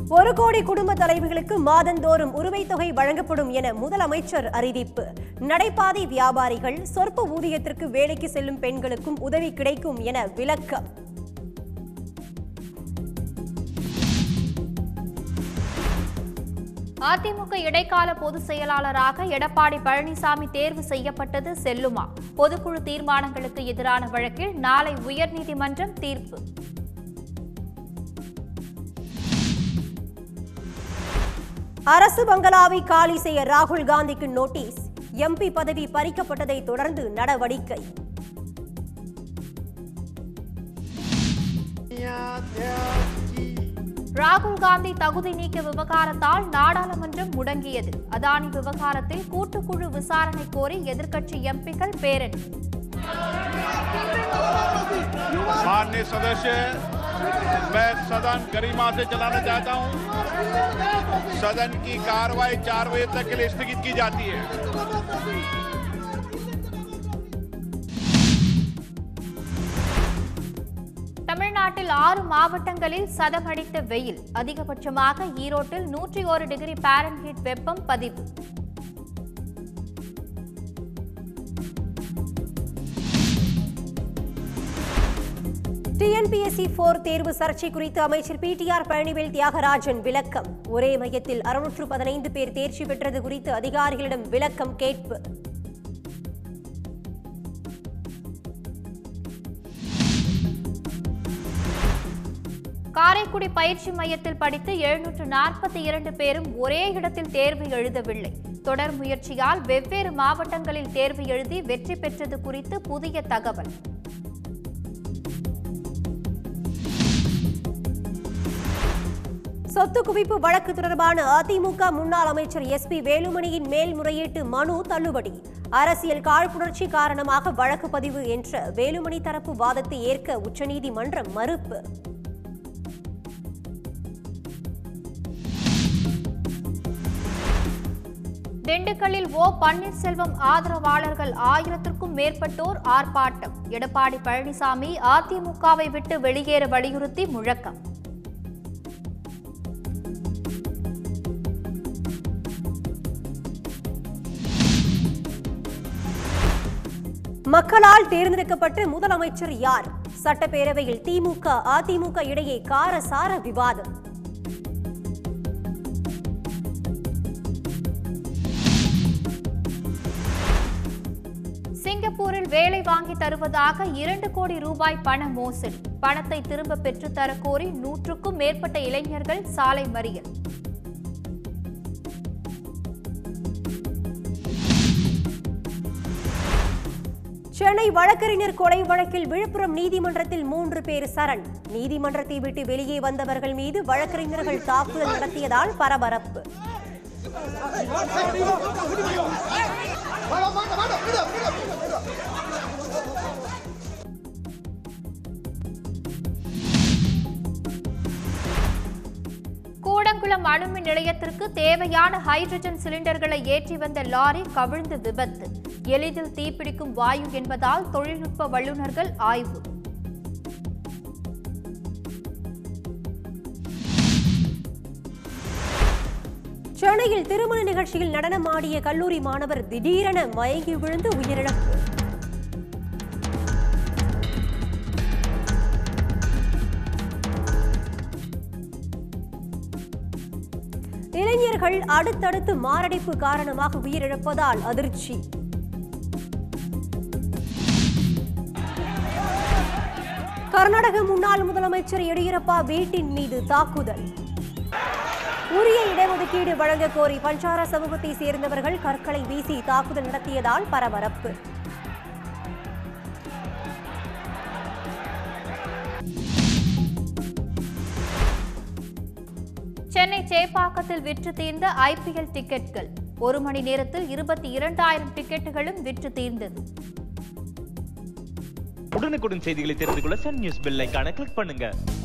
ஒரு கோடி குடும்ப தலைவிகளுக்கு மாதந்தோறும் உரிமைத் தொகை வழங்கப்படும் என முதலமைச்சர் அறிவிப்பு நடைபாதை வியாபாரிகள் சொற்ப ஊதியத்திற்கு வேலைக்கு செல்லும் பெண்களுக்கும் உதவி கிடைக்கும் என விளக்கம் அதிமுக இடைக்கால பொதுச் செயலாளராக எடப்பாடி பழனிசாமி தேர்வு செய்யப்பட்டது செல்லுமா பொதுக்குழு தீர்மானங்களுக்கு எதிரான வழக்கில் நாளை உயர்நீதிமன்றம் தீர்ப்பு அரசு பங்களாவை காலி செய்ய ராகுல் காந்திக்கு நோட்டீஸ் எம்பி பதவி பறிக்கப்பட்டதை தொடர்ந்து நடவடிக்கை ராகுல் காந்தி தகுதி நீக்க விவகாரத்தால் நாடாளுமன்றம் முடங்கியது அதானி விவகாரத்தில் கூட்டுக்குழு விசாரணை கோரி எதிர்க்கட்சி எம்பிக்கள் பேரணி माननीय सदस्य मैं सदन गरिमा से चलाना चाहता हूं सदन की कार्रवाई चार बजे तक के लिए स्थगित की जाती है தமிழ்நாட்டில் ஆறு மாவட்டங்களில் சதமடித்த வெயில் அதிகபட்சமாக ஈரோட்டில் நூற்றி ஒரு டிகிரி பாரன்ஹீட் வெப்பம் பதிவு டிஎன்பிஎஸ்சி போர் தேர்வு சர்ச்சை குறித்து அமைச்சர் பிடிஆர் பழனிவேல் தியாகராஜன் விளக்கம் ஒரே மையத்தில் அறுநூற்று பதினைந்து பேர் தேர்ச்சி பெற்றது குறித்து அதிகாரிகளிடம் விளக்கம் கேட்பு காரைக்குடி பயிற்சி மையத்தில் படித்து எழுநூற்று நாற்பத்தி இரண்டு பேரும் ஒரே இடத்தில் தேர்வு எழுதவில்லை தொடர் முயற்சியால் வெவ்வேறு மாவட்டங்களில் தேர்வு எழுதி வெற்றி பெற்றது குறித்து புதிய தகவல் சொத்து குவிப்பு வழக்கு தொடர்பான அதிமுக முன்னாள் அமைச்சர் எஸ்பி வேலுமணியின் மேல்முறையீட்டு மனு தள்ளுபடி அரசியல் காழ்ப்புணர்ச்சி காரணமாக வழக்கு பதிவு என்ற வேலுமணி தரப்பு வாதத்தை ஏற்க உச்சநீதிமன்றம் மறுப்பு திண்டுக்கல்லில் ஓ பன்னீர்செல்வம் ஆதரவாளர்கள் ஆயிரத்திற்கும் மேற்பட்டோர் ஆர்ப்பாட்டம் எடப்பாடி பழனிசாமி அதிமுகவை விட்டு வெளியேற வலியுறுத்தி முழக்கம் மக்களால் தேர்ந்தெடுக்கப்பட்ட முதலமைச்சர் யார் சட்டப்பேரவையில் திமுக அதிமுக இடையே காரசார விவாதம் சிங்கப்பூரில் வேலை வாங்கி தருவதாக இரண்டு கோடி ரூபாய் பண மோசடி பணத்தை திரும்ப பெற்றுத்தர கோரி நூற்றுக்கும் மேற்பட்ட இளைஞர்கள் சாலை மறியல் சென்னை வழக்கறிஞர் கொலை வழக்கில் விழுப்புரம் நீதிமன்றத்தில் மூன்று பேர் சரண் நீதிமன்றத்தை விட்டு வெளியே வந்தவர்கள் மீது வழக்கறிஞர்கள் தாக்குதல் நடத்தியதால் பரபரப்பு கூடங்குளம் அணுமின் நிலையத்திற்கு தேவையான ஹைட்ரஜன் சிலிண்டர்களை ஏற்றி வந்த லாரி கவிழ்ந்து விபத்து எளிதில் தீப்பிடிக்கும் வாயு என்பதால் தொழில்நுட்ப வல்லுநர்கள் ஆய்வு சென்னையில் திருமண நிகழ்ச்சியில் நடனமாடிய கல்லூரி மாணவர் திடீரென மயங்கி விழுந்து உயிரிழப்பு இளைஞர்கள் அடுத்தடுத்து மாரடைப்பு காரணமாக உயிரிழப்பதால் அதிர்ச்சி கர்நாடக முன்னாள் முதலமைச்சர் எடியூரப்பா வீட்டின் மீது தாக்குதல் உரிய இடஒதுக்கீடு வழங்க கோரி பஞ்சார சமூகத்தை சேர்ந்தவர்கள் கற்களை வீசி தாக்குதல் நடத்தியதால் பரபரப்பு சென்னை சேப்பாக்கத்தில் விற்று தீர்ந்த ஐபிஎல் டிக்கெட்கள் ஒரு மணி நேரத்தில் இருபத்தி இரண்டாயிரம் டிக்கெட்டுகளும் விற்று தீர்ந்தது உடனுக்குடன் செய்திகளை தெரிந்து கொள்ள சன் நியூஸ் பெல் ஐகானை கிளிக் பண்ணுங்க